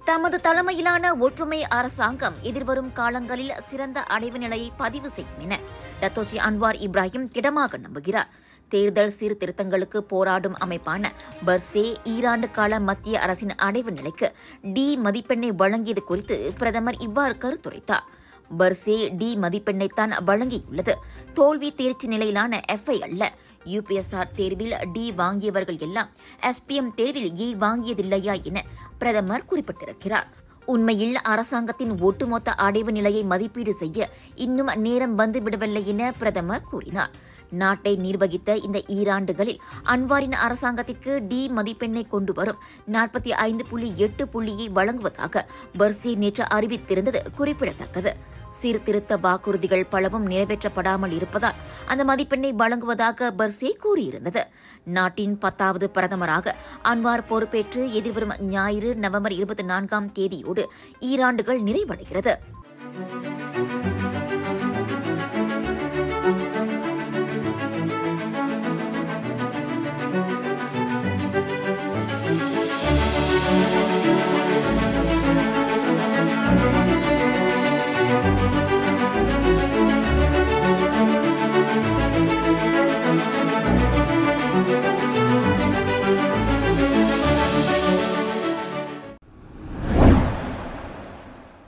தமது தலைமையிலான ஒற்றுமை அரசாங்கம் எதிர்வரும் காலங்களில் சிறந்த அடைவு நிலையை பதிவு செய்யும் என டத்தோஷி அன்வார் இப்ராஹிம் திடமாக நம்புகிறார் தேர்தல் சீர்திருத்தங்களுக்கு போராடும் அமைப்பான பர்சே ஈராண்டு கால மத்திய அரசின் அடைவு நிலைக்கு டி மதிப்பெண்ணை வழங்கியது குறித்து பிரதமர் இவ்வாறு கருத்துரைத்தார் பர்சே டி மதிப்பெண்ணைத்தான் வழங்கியுள்ளது தோல்வி தேர்ச்சி நிலையிலான எஃப்ஐ அல்ல யுபிஎஸ்ஆர் தேர்வில் டி வாங்கியவர்கள் எல்லாம் எஸ்பிஎம் தேர்வில் ஏ வாங்கியதில்லையா என பிரதமர் குறிப்பிட்டிருக்கிறார் உண்மையில் அரசாங்கத்தின் ஒட்டுமொத்த அடைவு நிலையை மதிப்பீடு செய்ய இன்னும் நேரம் வந்துவிடவில்லை என பிரதமர் கூறினார் நாட்டை நிர்வகித்த இந்த ஈராண்டுகளில் அன்வாரின் அரசாங்கத்திற்கு டி மதிப்பெண்ணை கொண்டு வரும் நாற்பத்தி ஐந்து புள்ளி எட்டு புள்ளியை வழங்குவதாக பர்சே நேற்று அறிவித்திருந்தது குறிப்பிடத்தக்கது சீர்திருத்த வாக்குறுதிகள் பலவும் நிறைவேற்றப்படாமல் இருப்பதால் அந்த மதிப்பெண்ணை வழங்குவதாக பர்சே கூறியிருந்தது நாட்டின் பத்தாவது பிரதமராக அன்வார் பொறுப்பேற்று எதிர்வரும் ஞாயிறு நவம்பர் இருபத்தி நான்காம் தேதியோடு ஈராண்டுகள் நிறைவடைகிறது